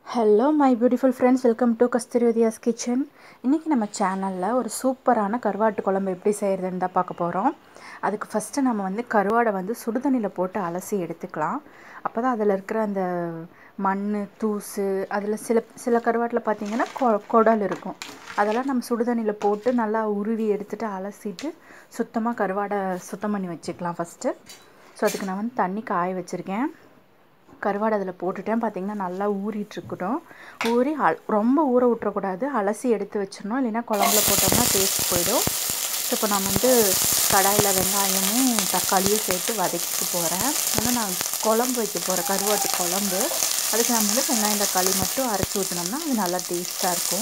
hello my beautiful friends welcome to கஸ்தூரியோதியாஸ் kitchen இன்றைக்கி நம்ம சேனலில் ஒரு சூப்பரான கருவாட்டு குழம்பு எப்படி செய்கிறதுன்னு தான் பார்க்க போகிறோம் அதுக்கு ஃபஸ்ட்டு நம்ம வந்து கருவாடை வந்து சுடுதண்ணியில் போட்டு அலசி எடுத்துக்கலாம் அப்போ தான் அதில் இருக்கிற அந்த மண் தூசு அதில் சில சில கருவாட்டில் பார்த்திங்கன்னா கொ குடல் இருக்கும் அதெல்லாம் நம்ம சுடுதண்ணியில் போட்டு நல்லா உருவி எடுத்துகிட்டு அலசிட்டு சுத்தமாக கருவாடை சுத்தம் பண்ணி வச்சுக்கலாம் ஃபஸ்ட்டு ஸோ அதுக்கு நான் வந்து தண்ணி காய வச்சுருக்கேன் கருவாடை அதில் போட்டுட்டேன் பார்த்திங்கன்னா நல்லா ஊறிட்டுருக்கட்டும் ஊறி அல் ரொம்ப ஊற விட்டுறக்கூடாது அலசி எடுத்து வச்சிடணும் இல்லைன்னா குழம்புல போட்டோம்னா டேஸ்ட் போயிடும் ஸோ இப்போ நான் வந்து கடாயில் வெங்காயமும் தக்காளியும் சேர்த்து வதக்கிட்டு போகிறேன் வந்து நான் குழம்பு வைக்க போகிறேன் கருவாட்டு குழம்பு அதுக்கு நம்ம வந்து வெங்காயம் தக்காளி மட்டும் அரைச்சி ஊற்றினோம்னா அது நல்லா டேஸ்ட்டாக இருக்கும்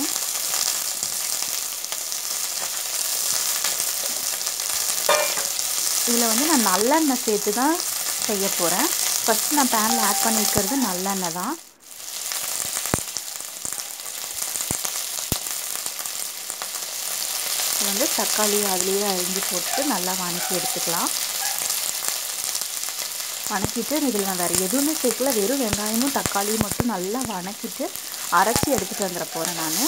இதில் வந்து நான் நல்லெண்ணெய் சேர்த்து தான் செய்ய போகிறேன் ஃபஸ்ட்டு நான் பேனில் ஆட் பண்ணி வைக்கிறது நல்லெண்ணெய் தான் இது வந்து தக்காளி அதுலேயே அரிஞ்சு போட்டு நல்லா வணக்கி எடுத்துக்கலாம் வணக்கிட்டு இதில் நான் வேறு எதுவுமே சேர்க்கல வெறும் வெங்காயமும் தக்காளியும் மட்டும் நல்லா வணக்கிட்டு அரைச்சி எடுத்துகிட்டு வந்துட போகிறேன் நான்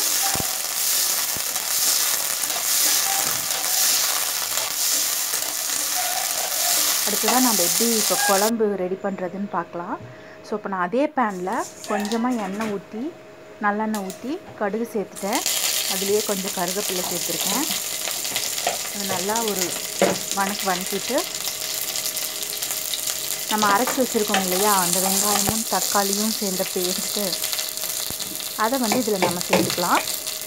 அடுத்ததான் நம்ம எப்படி இப்போ குழம்பு ரெடி பண்ணுறதுன்னு பார்க்கலாம் ஸோ இப்போ நான் அதே பேனில் கொஞ்சமாக எண்ணெய் ஊற்றி நல்லெண்ணெய் ஊற்றி கடுகு சேர்த்துட்டேன் அதுலேயே கொஞ்சம் கருவேப்பிலை சேர்த்துருக்கேன் அது நல்லா ஒரு வணக்கு வணக்கிட்டு நம்ம அரைச்சி வச்சுருக்கோம் இல்லையா அந்த வெங்காயமும் தக்காளியும் சேர்ந்த பேஸ்ட்டு அதை வந்து இதில் நம்ம சேர்த்துக்கலாம்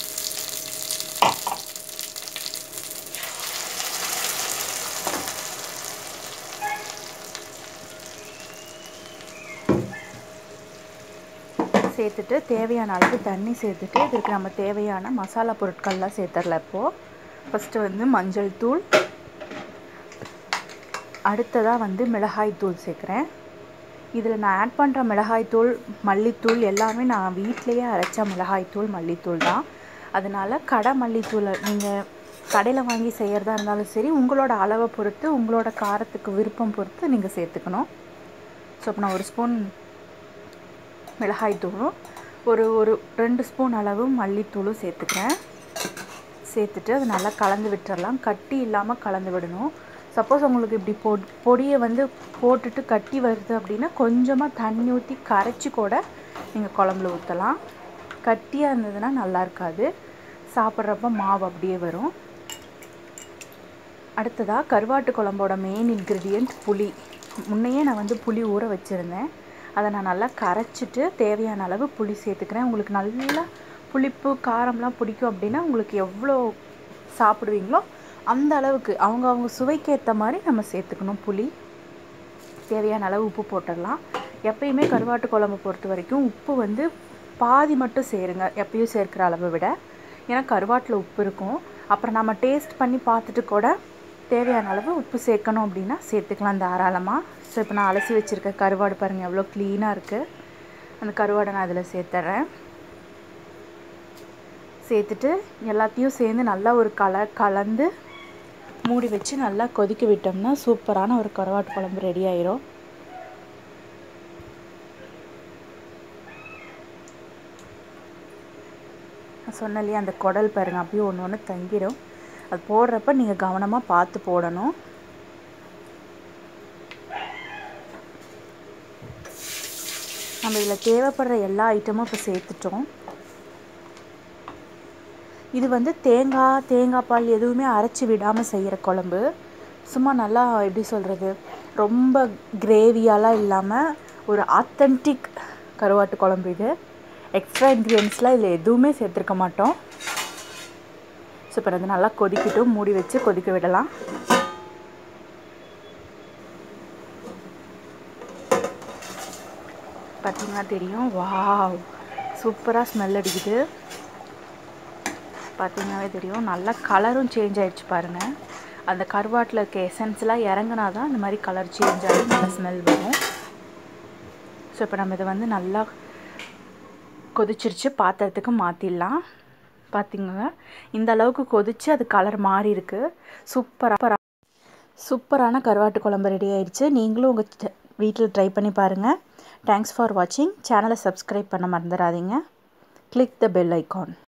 சேர்த்துட்டு தேவையான அளவு தண்ணி சேர்த்துட்டு இதுக்கு நம்ம தேவையான மசாலா பொருட்கள்லாம் சேர்த்துடல இப்போது ஃபஸ்ட்டு வந்து மஞ்சள் தூள் அடுத்ததாக வந்து மிளகாய் தூள் சேர்க்குறேன் இதில் நான் ஆட் பண்ணுற மிளகாய் தூள் மல்லித்தூள் எல்லாமே நான் வீட்டிலையே அரைச்ச மிளகாய் தூள் மல்லித்தூள் தான் அதனால் கடை மல்லித்தூளை நீங்கள் கடையில் வாங்கி செய்கிறதா இருந்தாலும் சரி உங்களோட அளவை பொறுத்து உங்களோட காரத்துக்கு விருப்பம் பொறுத்து நீங்கள் சேர்த்துக்கணும் ஸோ இப்போ நான் ஒரு ஸ்பூன் மிளகாய் தூளும் ஒரு ஒரு ரெண்டு ஸ்பூன் அளவு மல்லித்தூளும் சேர்த்துக்கிறேன் சேர்த்துட்டு அது நல்லா கலந்து விட்டுறலாம் கட்டி இல்லாமல் கலந்து விடணும் சப்போஸ் உங்களுக்கு இப்படி பொ பொடியை வந்து போட்டுட்டு கட்டி வருது அப்படின்னா கொஞ்சமாக தண்ணி ஊற்றி கரைச்சி கூட நீங்கள் குழம்புல ஊற்றலாம் கட்டியாக இருந்ததுன்னா நல்லா இருக்காது சாப்பிட்றப்ப மாவு அப்படியே வரும் அடுத்ததாக கருவாட்டு குழம்போட மெயின் இன்க்ரீடியண்ட் புளி முன்னையே நான் வந்து புளி ஊற வச்சுருந்தேன் அதை நான் நல்லா கரைச்சிட்டு தேவையான அளவு புளி சேர்த்துக்கிறேன் உங்களுக்கு நல்லா புளிப்பு காரம்லாம் பிடிக்கும் அப்படின்னா உங்களுக்கு எவ்வளோ சாப்பிடுவீங்களோ அந்த அளவுக்கு அவங்க அவங்க சுவைக்கு ஏற்ற மாதிரி நம்ம சேர்த்துக்கணும் புளி தேவையான அளவு உப்பு போட்டுடலாம் எப்பயுமே கருவாட்டு குழம்பு பொறுத்த வரைக்கும் உப்பு வந்து பாதி மட்டும் சேருங்க எப்பயும் சேர்க்குற அளவை விட ஏன்னா கருவாட்டில் உப்பு இருக்கும் அப்புறம் நம்ம டேஸ்ட் பண்ணி பார்த்துட்டு கூட தேவையான அளவு உப்பு சேர்க்கணும் அப்படின்னா சேர்த்துக்கலாம் தாராளமாக ஸோ இப்போ நான் அலசி வச்சுருக்க கருவாடு பாருங்கள் எவ்வளோ க்ளீனாக இருக்குது அந்த கருவாடை நான் அதில் சேர்த்துட்றேன் சேர்த்துட்டு எல்லாத்தையும் சேர்ந்து நல்லா ஒரு கல கலந்து மூடி வச்சு நல்லா கொதிக்க விட்டோம்னா சூப்பரான ஒரு கருவாட்டு குழம்பு ரெடி ஆயிரும் சொன்ன இல்லையா அந்த குடல் பாருங்கள் அப்படியே ஒன்று ஒன்று தங்கிடும் அது போடுறப்ப நீங்கள் கவனமாக பார்த்து போடணும் நம்ம இதில் தேவைப்படுற எல்லா ஐட்டமும் இப்போ சேர்த்துட்டோம் இது வந்து தேங்காய் தேங்காய் பால் எதுவுமே அரைச்சி விடாமல் செய்கிற குழம்பு சும்மா நல்லா எப்படி சொல்கிறது ரொம்ப கிரேவியாலாம் இல்லாமல் ஒரு ஆத்தென்டிக் கருவாட்டு குழம்பு இது எக்ஸ்ட்ரா இன்க்ரீடியன்ஸ்லாம் இதில் எதுவுமே சேர்த்துருக்க மாட்டோம் ஸோ இப்போ அது நல்லா கொதிக்கட்டும் மூடி வச்சு கொதிக்க விடலாம் பார்த்திங்கன்னா தெரியும் வாவ் சூப்பராக ஸ்மெல் அடிக்குது பார்த்திங்கனாவே தெரியும் நல்லா கலரும் சேஞ்ச் ஆகிடுச்சு பாருங்கள் அந்த கருவாட்டில் இருக்க எசன்ஸ்லாம் இறங்கினா தான் இந்த மாதிரி கலர் சேஞ்ச் ஆகி நல்லா ஸ்மெல் வரும் ஸோ இப்போ நம்ம இதை வந்து நல்லா கொதிச்சிருச்சு பாத்திரத்துக்கு மாற்றிடலாம் பார்த்திங்க இந்த அளவுக்கு கொதித்து அது கலர் மாறி இருக்குது சூப்பராக சூப்பரான கருவாட்டு குழம்பு ரெடி ஆயிடுச்சு நீங்களும் உங்கள் வீட்டில் ட்ரை பண்ணி பாருங்கள் தேங்க்ஸ் ஃபார் வாட்சிங் சேனலை சப்ஸ்கிரைப் பண்ண மறந்துடாதீங்க கிளிக் த பெல் ஐக்கான்